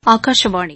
ஆகாஷவாணி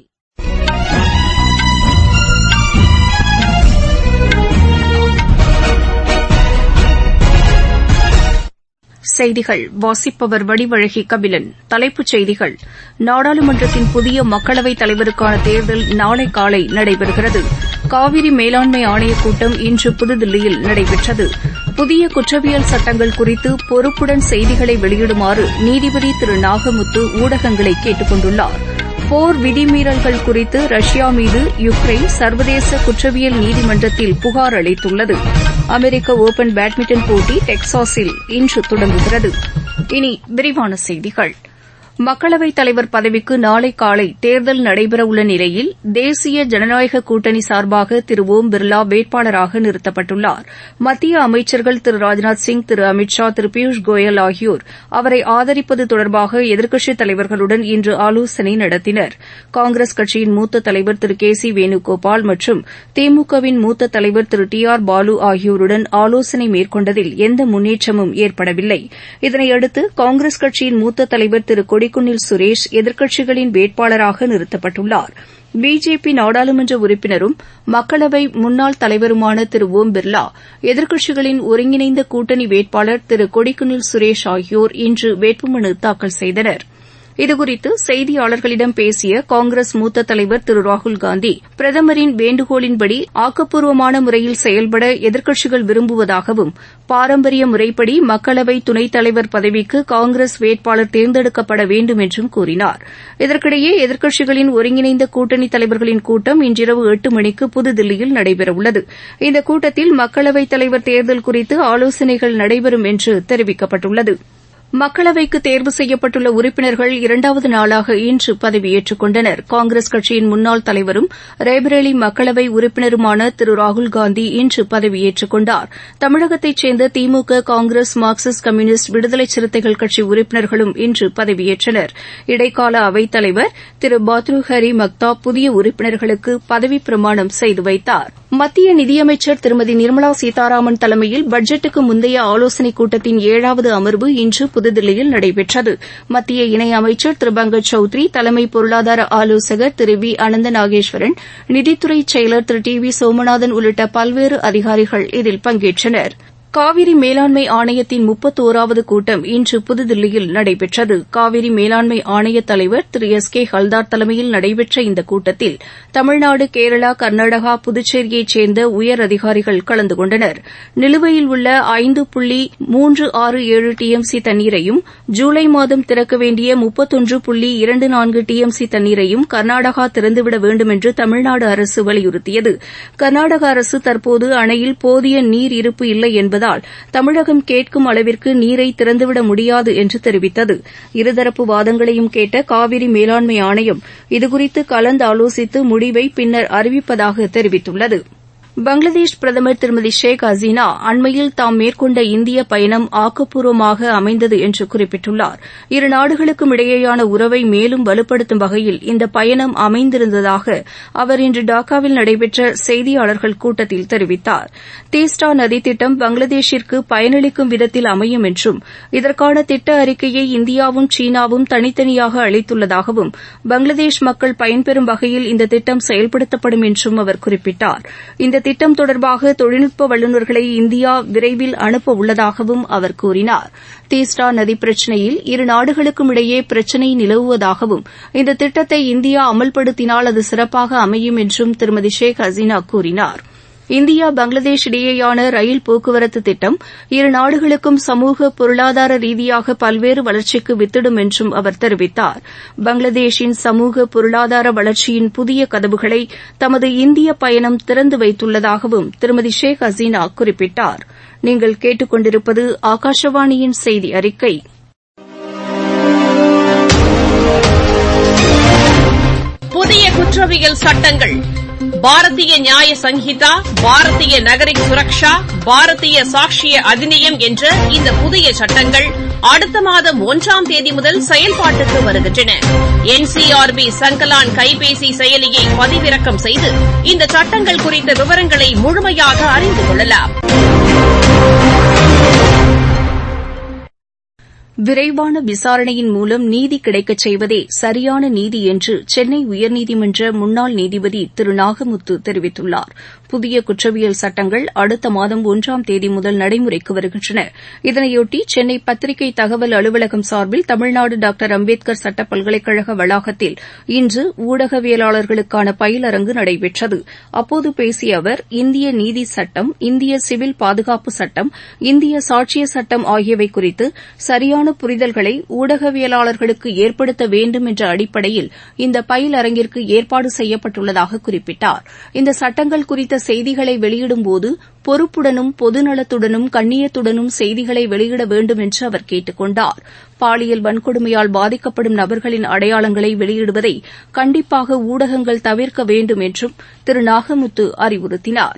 செய்திகள் வாசிப்பவர் வடிவழகி கபிலன் தலைப்புச் செய்திகள் நாடாளுமன்றத்தின் புதிய மக்களவைத் தலைவருக்கான தேர்தல் நாளை காலை நடைபெறுகிறது காவிரி மேலாண்மை ஆணையக் கூட்டம் இன்று புதுதில்லியில் நடைபெற்றது புதிய குற்றவியல் சட்டங்கள் குறித்து பொறுப்புடன் செய்திகளை வெளியிடுமாறு நீதிபதி திரு நாகமுத்து ஊடகங்களை கேட்டுக் கொண்டுள்ளார் போர் விதிமீறல்கள் குறித்து ரஷ்யா மீது யுக்ரைன் சர்வதேச குற்றவியல் நீதிமன்றத்தில் புகார் அளித்துள்ளது அமெரிக்க ஒபன் பேட்மிண்டன் போட்டி டெக்சாஸில் இன்று தொடங்குகிறது இனி விரிவான செய்திகள் மக்களவைத் தலைவர் பதவிக்கு நாளை காலை தேர்தல் நடைபெறவுள்ள நிலையில் தேசிய ஜனநாயக கூட்டணி சார்பாக திரு ஓம் பிர்லா வேட்பாளராக நிறுத்தப்பட்டுள்ளார் மத்திய அமைச்சர்கள் திரு ராஜ்நாத் சிங் திரு அமித் ஷா திரு பியூஷ் கோயல் ஆகியோர் அவரை ஆதரிப்பது தொடர்பாக எதிர்க்கட்சித் தலைவர்களுடன் இன்று ஆலோசனை நடத்தினர் காங்கிரஸ் கட்சியின் மூத்த தலைவர் திரு கே சி வேணுகோபால் மற்றும் திமுகவின் மூத்த தலைவர் திரு டி ஆர் பாலு ஆகியோருடன் ஆலோசனை மேற்கொண்டதில் எந்த முன்னேற்றமும் ஏற்படவில்லை இதனையடுத்து காங்கிரஸ் கட்சியின் மூத்த தலைவர் திரு கொடிக்குன்னில் சுரேஷ் எதிர்க்கட்சிகளின் வேட்பாளராக நிறுத்தப்பட்டுள்ளார் பிஜேபி நாடாளுமன்ற உறுப்பினரும் மக்களவை முன்னாள் தலைவருமான திரு ஓம் பிர்லா எதிர்க்கட்சிகளின் ஒருங்கிணைந்த கூட்டணி வேட்பாளர் திரு கொடிக்குன்னில் சுரேஷ் ஆகியோர் இன்று வேட்புமனு தாக்கல் செய்தனா் இதுகுறித்து செய்தியாளர்களிடம் பேசிய காங்கிரஸ் மூத்த தலைவர் திரு ராகுல்காந்தி பிரதமரின் வேண்டுகோளின்படி ஆக்கப்பூர்வமான முறையில் செயல்பட எதிர்க்கட்சிகள் விரும்புவதாகவும் பாரம்பரிய முறைப்படி மக்களவை துணைத் தலைவர் பதவிக்கு காங்கிரஸ் வேட்பாளர் தேர்ந்தெடுக்கப்பட வேண்டும் என்றும் கூறினார் இதற்கிடையே எதிர்க்கட்சிகளின் ஒருங்கிணைந்த கூட்டணி தலைவர்களின் கூட்டம் இன்றிரவு எட்டு மணிக்கு புதுதில்லியில் நடைபெறவுள்ளது இந்த கூட்டத்தில் மக்களவைத் தலைவர் தேர்தல் குறித்து ஆலோசனைகள் நடைபெறும் என்று தெரிவிக்கப்பட்டுள்ளது மக்களவைக்கு தேர்வு செய்யப்பட்டுள்ள உறுப்பினர்கள் இரண்டாவது நாளாக இன்று பதவியேற்றுக் கொண்டனர் காங்கிரஸ் கட்சியின் முன்னாள் தலைவரும் ரேபரேலி மக்களவை உறுப்பினருமான திரு ராகுல்காந்தி இன்று பதவியேற்றுக் கொண்டார் தமிழகத்தைச் சேர்ந்த திமுக காங்கிரஸ் மார்க்சிஸ்ட் கம்யூனிஸ்ட் விடுதலை சிறுத்தைகள் கட்சி உறுப்பினர்களும் இன்று பதவியேற்றனர் இடைக்கால அவைத் தலைவர் திரு பாத்ருஹரி மக்தாப் புதிய உறுப்பினர்களுக்கு பதவிப் பிரமாணம் செய்து வைத்தார் மத்திய நிதியமைச்சர் திருமதி நிர்மலா சீதாராமன் தலைமையில் பட்ஜெட்டுக்கு முந்தைய ஆலோசனைக் கூட்டத்தின் ஏழாவது அமர்வு இன்று புதுதில்லியில் நடைபெற்றது மத்திய இணையமைச்சர் திரு பங்கஜ் சௌத்ரி தலைமை பொருளாதார ஆலோசகர் திரு வி அனந்த நாகேஸ்வரன் நிதித்துறை செயலர் திரு டி வி சோமநாதன் உள்ளிட்ட பல்வேறு அதிகாரிகள் இதில் பங்கேற்றனா் காவிரி மேலாண்மை ஆணையத்தின் முப்பத்தோராவது கூட்டம் இன்று புதுதில்லியில் நடைபெற்றது காவிரி மேலாண்மை ஆணைய தலைவர் திரு எஸ் கே ஹல்தார் தலைமையில் நடைபெற்ற இந்த கூட்டத்தில் தமிழ்நாடு கேரளா கர்நாடகா புதுச்சேரியைச் சேர்ந்த உயர் அதிகாரிகள் கலந்து கொண்டனர் நிலுவையில் உள்ள ஐந்து புள்ளி மூன்று ஆறு ஏழு டி எம் சி தண்ணீரையும் ஜூலை மாதம் திறக்க வேண்டிய முப்பத்தொன்று புள்ளி இரண்டு நான்கு டி எம் சி தண்ணீரையும் கர்நாடகா திறந்துவிட வேண்டும் என்று தமிழ்நாடு அரசு வலியுறுத்தியது கர்நாடக அரசு தற்போது அணையில் போதிய நீர் இருப்பு இல்லை என்பதால் தமிழகம் கேட்கும் அளவிற்கு நீரை திறந்துவிட முடியாது என்று தெரிவித்தது இருதரப்பு வாதங்களையும் கேட்ட காவிரி மேலாண்மை ஆணையம் இதுகுறித்து கலந்து ஆலோசித்து முடிவை பின்னர் அறிவிப்பதாக தெரிவித்துள்ளது பங்களாதேஷ் பிரதமர் திருமதி ஷேக் ஹசீனா அண்மையில் தாம் மேற்கொண்ட இந்திய பயணம் ஆக்கப்பூர்வமாக அமைந்தது என்று குறிப்பிட்டுள்ளார் இரு நாடுகளுக்கும் இடையேயான உறவை மேலும் வலுப்படுத்தும் வகையில் இந்த பயணம் அமைந்திருந்ததாக அவர் இன்று டாக்காவில் நடைபெற்ற செய்தியாளர்கள் கூட்டத்தில் தெரிவித்தார் தீஸ்டா நதி திட்டம் பங்களாதேஷிற்கு பயனளிக்கும் விதத்தில் அமையும் என்றும் இதற்கான திட்ட அறிக்கையை இந்தியாவும் சீனாவும் தனித்தனியாக அளித்துள்ளதாகவும் பங்களாதேஷ் மக்கள் பயன்பெறும் வகையில் இந்த திட்டம் செயல்படுத்தப்படும் என்றும் அவர் குறிப்பிட்டார் இந்த திட்டம் தொடர்பாக தொழில்நுட்ப வல்லுநர்களை இந்தியா விரைவில் அனுப்ப உள்ளதாகவும் அவர் கூறினார் தீஸ்டா நதி பிரச்சினையில் இரு நாடுகளுக்கும் இடையே பிரச்சினை நிலவுவதாகவும் இந்த திட்டத்தை இந்தியா அமல்படுத்தினால் அது சிறப்பாக அமையும் என்றும் திருமதி ஷேக் ஹசீனா கூறினாா் இந்தியா பங்களாதேஷ் இடையேயான ரயில் போக்குவரத்து திட்டம் இரு நாடுகளுக்கும் சமூக பொருளாதார ரீதியாக பல்வேறு வளர்ச்சிக்கு வித்திடும் என்றும் அவர் தெரிவித்தார் பங்களாதேஷின் சமூக பொருளாதார வளர்ச்சியின் புதிய கதவுகளை தமது இந்திய பயணம் திறந்து வைத்துள்ளதாகவும் திருமதி ஷேக் ஹசீனா குறிப்பிட்டார் நீங்கள் கேட்டுக்கொண்டிருப்பது ஆகாஷவாணியின் செய்தி அறிக்கை புதிய குற்றவியல் சட்டங்கள் பாரதிய நியாய சங்கீதா பாரதிய நகரிக் சுரக்ஷா பாரதிய சாட்சிய அதிநியம் என்ற இந்த புதிய சட்டங்கள் அடுத்த மாதம் ஒன்றாம் தேதி முதல் செயல்பாட்டுக்கு வருகின்றன என்சிஆர்பி சங்கலான் கைபேசி செயலியை பதிவிறக்கம் செய்து இந்த சட்டங்கள் குறித்த விவரங்களை முழுமையாக அறிந்து கொள்ளலாம் விரைவான விசாரணையின் மூலம் நீதி கிடைக்கச் செய்வதே சரியான நீதி என்று சென்னை உயர்நீதிமன்ற முன்னாள் நீதிபதி திரு நாகமுத்து தெரிவித்துள்ளார் புதிய குற்றவியல் சட்டங்கள் அடுத்த மாதம் ஒன்றாம் தேதி முதல் நடைமுறைக்கு வருகின்றன இதனையொட்டி சென்னை பத்திரிகை தகவல் அலுவலகம் சார்பில் தமிழ்நாடு டாக்டர் அம்பேத்கர் சட்ட பல்கலைக்கழக வளாகத்தில் இன்று ஊடகவியலாளர்களுக்கான பயிலரங்கு நடைபெற்றது அப்போது பேசிய அவர் இந்திய நீதி சட்டம் இந்திய சிவில் பாதுகாப்பு சட்டம் இந்திய சாட்சிய சட்டம் ஆகியவை குறித்து சரியான புரிதல்களை ஊடகவியலாளர்களுக்கு ஏற்படுத்த வேண்டும் என்ற அடிப்படையில் இந்த பயிலரங்கிற்கு ஏற்பாடு செய்யப்பட்டுள்ளதாக குறிப்பிட்டார் இந்த சட்டங்கள் குறித்த செய்திகளை வெளியிடும்போது பொறுப்புடனும் பொதுநலத்துடனும் கண்ணியத்துடனும் செய்திகளை வெளியிட வேண்டும் என்று அவர் கேட்டுக் கொண்டார் பாலியல் வன்கொடுமையால் பாதிக்கப்படும் நபர்களின் அடையாளங்களை வெளியிடுவதை கண்டிப்பாக ஊடகங்கள் தவிர்க்க வேண்டும் என்றும் திரு நாகமுத்து அறிவுறுத்தினார்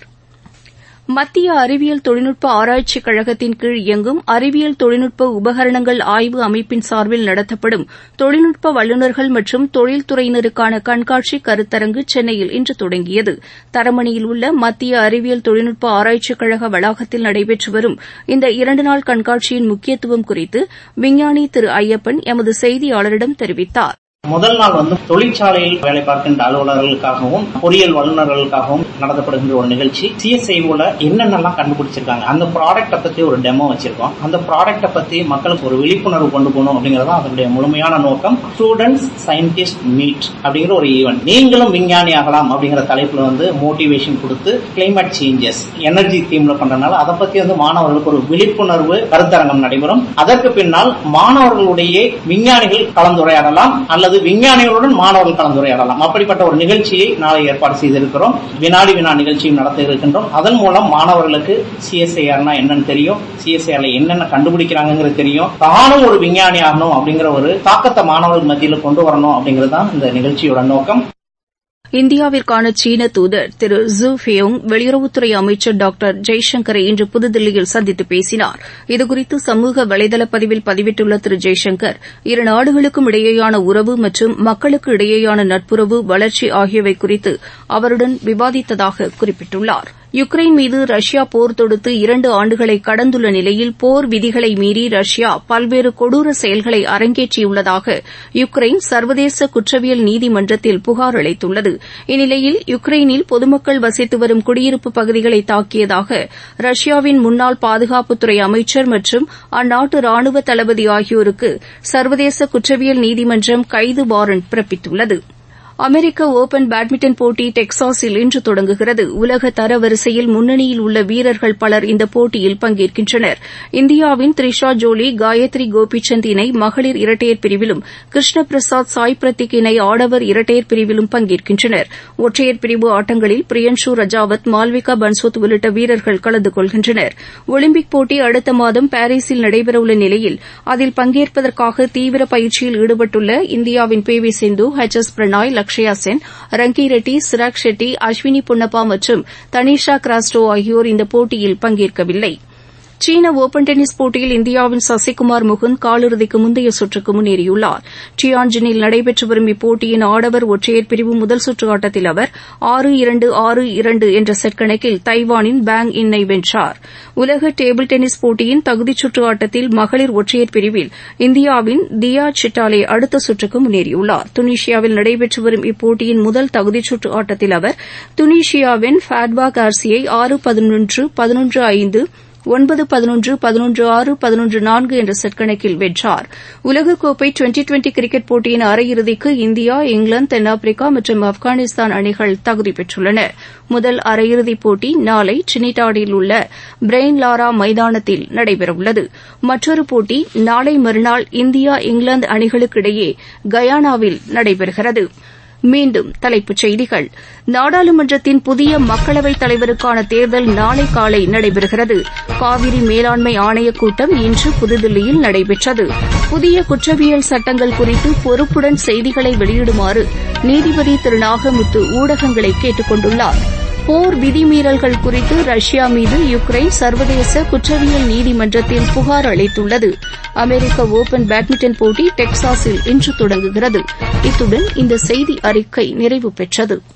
மத்திய அறிவியல் தொழில்நுட்ப ஆராய்ச்சிக் கழகத்தின் கீழ் இயங்கும் அறிவியல் தொழில்நுட்ப உபகரணங்கள் ஆய்வு அமைப்பின் சார்பில் நடத்தப்படும் தொழில்நுட்ப வல்லுநர்கள் மற்றும் தொழில்துறையினருக்கான கண்காட்சி கருத்தரங்கு சென்னையில் இன்று தொடங்கியது தரமணியில் உள்ள மத்திய அறிவியல் தொழில்நுட்ப ஆராய்ச்சிக் கழக வளாகத்தில் நடைபெற்று வரும் இந்த இரண்டு நாள் கண்காட்சியின் முக்கியத்துவம் குறித்து விஞ்ஞானி திரு ஐயப்பன் எமது செய்தியாளரிடம் தெரிவித்தார் முதல் நாள் வந்து தொழிற்சாலையில் வேலை பார்க்கின்ற அலுவலர்களுக்காகவும் பொறியியல் வல்லுநர்களுக்காகவும் நடத்தப்படுகின்ற ஒரு நிகழ்ச்சி சிஎஸ்ஐஓல என்னென்னலாம் கண்டுபிடிச்சிருக்காங்க அந்த ப்ராடக்ட்டை பத்தி ஒரு டெமோ வச்சிருக்கோம் அந்த ப்ராடக்ட்டை பத்தி மக்களுக்கு ஒரு விழிப்புணர்வு கொண்டு போகணும் அப்படிங்கறது அதனுடைய முழுமையான நோக்கம் ஸ்டூடெண்ட்ஸ் சயின்டிஸ்ட் மீட் அப்படிங்கிற ஒரு ஈவெண்ட் நீங்களும் விஞ்ஞானி ஆகலாம் அப்படிங்கிற தலைப்புல வந்து மோட்டிவேஷன் கொடுத்து கிளைமேட் சேஞ்சஸ் எனர்ஜி தீம்ல பண்றதுனால அதை பத்தி வந்து மாணவர்களுக்கு ஒரு விழிப்புணர்வு கருத்தரங்கம் நடைபெறும் அதற்கு பின்னால் மாணவர்களுடைய விஞ்ஞானிகள் கலந்துரையாடலாம் அல்லது அல்லது விஞ்ஞானிகளுடன் மாணவர்கள் கலந்துரையாடலாம் அப்படிப்பட்ட ஒரு நிகழ்ச்சியை நாளை ஏற்பாடு செய்திருக்கிறோம் வினாடி வினா நிகழ்ச்சியும் நடத்த இருக்கின்றோம் அதன் மூலம் மாணவர்களுக்கு சிஎஸ்ஐஆர்னா என்னன்னு தெரியும் சிஎஸ்ஐஆர்ல என்னென்ன கண்டுபிடிக்கிறாங்கிறது தெரியும் தானும் ஒரு விஞ்ஞானி ஆகணும் அப்படிங்கிற ஒரு தாக்கத்தை மாணவர்கள் மத்தியில் கொண்டு வரணும் அப்படிங்கிறது தான் இந்த நிகழ்ச்சியோட நோக்கம் இந்தியாவிற்கான சீன தூதர் திரு ஜூ ஃபியோங் வெளியுறவுத்துறை அமைச்சர் டாக்டர் ஜெய்சங்கரை இன்று புதுதில்லியில் சந்தித்து பேசினார் இதுகுறித்து சமூக வலைதள பதிவில் பதிவிட்டுள்ள திரு ஜெய்சங்கர் இரு நாடுகளுக்கும் இடையேயான உறவு மற்றும் மக்களுக்கு இடையேயான நட்புறவு வளர்ச்சி ஆகியவை குறித்து அவருடன் விவாதித்ததாக குறிப்பிட்டுள்ளார் யுக்ரைன் மீது ரஷ்யா போர் தொடுத்து இரண்டு ஆண்டுகளை கடந்துள்ள நிலையில் போர் விதிகளை மீறி ரஷ்யா பல்வேறு கொடூர செயல்களை அரங்கேற்றியுள்ளதாக யுக்ரைன் சர்வதேச குற்றவியல் நீதிமன்றத்தில் புகார் அளித்துள்ளது இந்நிலையில் யுக்ரைனில் பொதுமக்கள் வசித்து வரும் குடியிருப்பு பகுதிகளை தாக்கியதாக ரஷ்யாவின் முன்னாள் பாதுகாப்புத்துறை அமைச்சர் மற்றும் அந்நாட்டு ராணுவ தளபதி ஆகியோருக்கு சர்வதேச குற்றவியல் நீதிமன்றம் கைது வாரண்ட் பிறப்பித்துள்ளது அமெரிக்க ஒபன் பேட்மிண்டன் போட்டி டெக்சாஸில் இன்று தொடங்குகிறது உலக தரவரிசையில் முன்னணியில் உள்ள வீரர்கள் பலர் இந்த போட்டியில் பங்கேற்கின்றனர் இந்தியாவின் த்ரிஷா ஜோலி காயத்ரி கோபிசந்த் இணை மகளிர் இரட்டையர் பிரிவிலும் கிருஷ்ண பிரசாத் சாய் பிரத்திக் இணை ஆடவர் இரட்டையர் பிரிவிலும் பங்கேற்கின்றனர் ஒற்றையர் பிரிவு ஆட்டங்களில் பிரியன்ஷு ரஜாவத் மால்விகா பன்சோத் உள்ளிட்ட வீரர்கள் கலந்து கொள்கின்றனர் ஒலிம்பிக் போட்டி அடுத்த மாதம் பாரீஸில் நடைபெறவுள்ள நிலையில் அதில் பங்கேற்பதற்காக தீவிர பயிற்சியில் ஈடுபட்டுள்ள இந்தியாவின் P V Sindhu H S Prannoy Lakshya Sen Rankireddy Chirag Shetty Ashwini Ponnappa மற்றும் தனிஷா கிராஸ்டோ ஆகியோர் இந்த போட்டியில் பங்கேற்கவில்லை சீன ஒபன் டென்னிஸ் போட்டியில் இந்தியாவின் சசிகுமார் முகுந்த் காலிறுதிக்கு முந்தைய சுற்றுக்கு முன்னேறியுள்ளார் டியான்ஜினில் நடைபெற்று வரும் இப்போட்டியின் ஆடவர் ஒற்றையர் பிரிவு முதல் சுற்று ஆட்டத்தில் அவர் ஆறு இரண்டு ஆறு இரண்டு என்ற செட் கணக்கில் தைவானின் பேங் இன்னை வென்றார் உலக டேபிள் டென்னிஸ் போட்டியின் தகுதிச் சுற்று ஆட்டத்தில் மகளிர் ஒற்றையர் பிரிவில் இந்தியாவின் தியா சிட்டாலே அடுத்த சுற்றுக்கு முன்னேறியுள்ளார் துனிஷியாவில் நடைபெற்று வரும் இப்போட்டியின் முதல் தகுதிச் சுற்று ஆட்டத்தில் அவர் துனிஷியாவின் ஃபேட்பா கார்சியை ஆறு பதினொன்று பதினொன்று ஐந்து ஒன்பது பதினொன்று பதினொன்று ஆறு பதினொன்று நான்கு என்ற செட் கணக்கில் வென்றார் உலகக்கோப்பை டுவெண்டி டுவெண்டி கிரிக்கெட் போட்டியின் அரையிறுதிக்கு இந்தியா இங்கிலாந்து தென்னாப்பிரிக்கா மற்றும் ஆப்கானிஸ்தான் அணிகள் தகுதி பெற்றுள்ளன முதல் அரையிறுதிப் போட்டி நாளை டிரினிடாடில் உள்ள பிரெயின் லாரா மைதானத்தில் நடைபெறவுள்ளது மற்றொரு போட்டி நாளை மறுநாள் இந்தியா இங்கிலாந்து அணிகளுக்கு இடையே கயானாவில் நடைபெறுகிறது மீண்டும் தலைப்புச் செய்திகள் நாடாளுமன்றத்தின் புதிய மக்களவைத் தலைவருக்கான தேர்தல் நாளை காலை நடைபெறுகிறது காவிரி மேலாண்மை ஆணையக் கூட்டம் இன்று புதுதில்லியில் நடைபெற்றது புதிய குற்றவியல் சட்டங்கள் குறித்து பொறுப்புடன் செய்திகளை வெளியிடுமாறு நீதிபதி திரு நாகமுத்து ஊடகங்களை கேட்டுக் கொண்டுள்ளார் போர் விதிமீறல்கள் குறித்து ரஷ்யா மீது யுக்ரைன் சர்வதேச குற்றவியல் நீதிமன்றத்தில் புகார் அளித்துள்ளது அமெரிக்க ஒபன் பேட்மிண்டன் போட்டி டெக்சாஸில் இன்று தொடங்குகிறது இத்துடன் இந்த செய்தி அறிக்கை நிறைவு பெற்றது